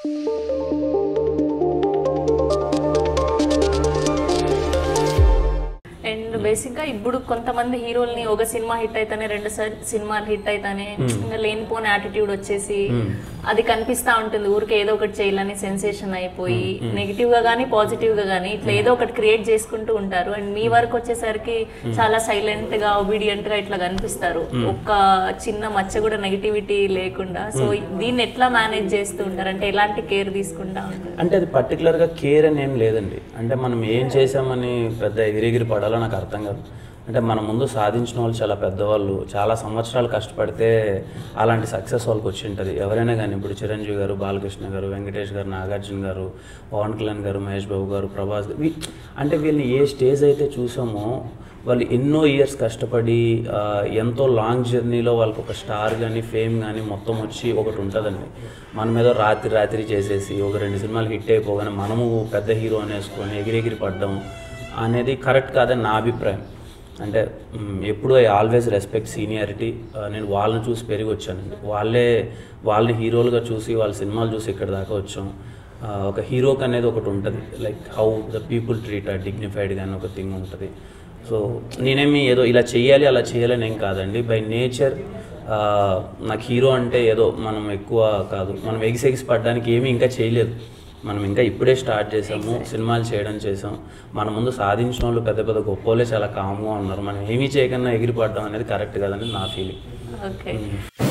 and basic గా ఇప్పుడు కొంతమంది హీరోల్ని ఒక సినిమా హిట్ అయితేనే రెండు సార్ సినిమాలు హిట్ అయితేనే ఇంకా లేనిపోని యాటిట్యూడ్ వచ్చేసి అది కనిపిస్తా ఉంటుంది ఊరికే ఏదో ఒకటి చేయాలని సెన్సేషన్ అయిపోయి నెగిటివ్ గా కానీ పాజిటివ్ గా కానీ ఇట్లా ఏదో ఒకటి క్రియేట్ చేసుకుంటూ ఉంటారు అండ్ మీ వరకు వచ్చేసరికి చాలా సైలెంట్ గా ఒబీడియంట్ గా ఇట్లా కనిపిస్తారు ఒక్క చిన్న మచ్చ కూడా నెగిటివిటీ లేకుండా సో దీన్ని ఎట్లా మేనేజ్ చేస్తూ ఉంటారు అంటే ఎలాంటి కేర్ తీసుకుంటా ఉంటారు అంటే అది పర్టికులర్గా కేర్ అని ఏం లేదండి అంటే మనం ఏం చేసామని పెద్ద ఎగిరెగిరి పడాలో నాకు అర్థం కాదు అంటే మన ముందు సాధించిన వాళ్ళు చాలా పెద్దవాళ్ళు చాలా సంవత్సరాలు కష్టపడితే అలాంటి సక్సెస్ వాళ్ళకి వచ్చి ఉంటుంది ఎవరైనా కానీ ఇప్పుడు చిరంజీవి గారు బాలకృష్ణ గారు వెంకటేష్ గారు నాగార్జున గారు పవన్ కళ్యాణ్ గారు మహేష్ బాబు గారు ప్రభాస్ గారు వీ- అంటే వీళ్ళని ఏ స్టేజ్ అయితే చూసామో వాళ్ళు ఎన్నో ఇయర్స్ కష్టపడి ఆ, ఎంతో లాంగ్ జర్నీలో వాళ్ళకి ఒక స్టార్ కానీ ఫేమ్ కానీ మొత్తం వచ్చి ఒకటి ఉంటుందండి మనం ఏదో రాత్రి రాత్రి చేసేసి ఒక రెండు సినిమాలు హిట్ అయిపోగానే మనము పెద్ద హీరో అనేసుకొని ఎగిరెగిరి పడ్డం అనేది కరెక్ట్ కాదని నా అభిప్రాయం అంటే మ్, ఎప్పుడూ ఐ ఆల్వేస్ రెస్పెక్ట్ సీనియారిటీ నేను వాళ్ళని చూసి పెరిగి వచ్చానండి వాళ్ళే వాళ్ళని హీరోలుగా చూసి వాళ్ళ సినిమాలు చూసి ఇక్కడ దాకా వచ్చాం ఆ, ఒక హీరోకి అనేది ఒకటి ఉంటుంది like how the people treat a dignified కానీ ఒక థింగ్ ఉంటుంది సో నేనేమి ఏదో ఇలా చేయాలి అలా చేయాలని ఏం కాదండి బై నేచర్ నాకు హీరో అంటే ఏదో మనం ఎక్కువ కాదు మనం ఎగిసి ఎగిసి పడడానికి ఏమీ ఇంకా చేయలేదు మనం ఇంకా ఇప్పుడే స్టార్ట్ చేసాము సినిమాలు చేయడం చేసాం మన ముందు సాధించిన వాళ్ళు పెద్ద పెద్ద గొప్ప వాళ్ళే చాలా కామ్గా ఉన్నారు మనం ఏమీ చేయకుండా ఎగిరిపడడం అనేది కరెక్ట్ కాదని నా ఫీలింగ్ ఓకే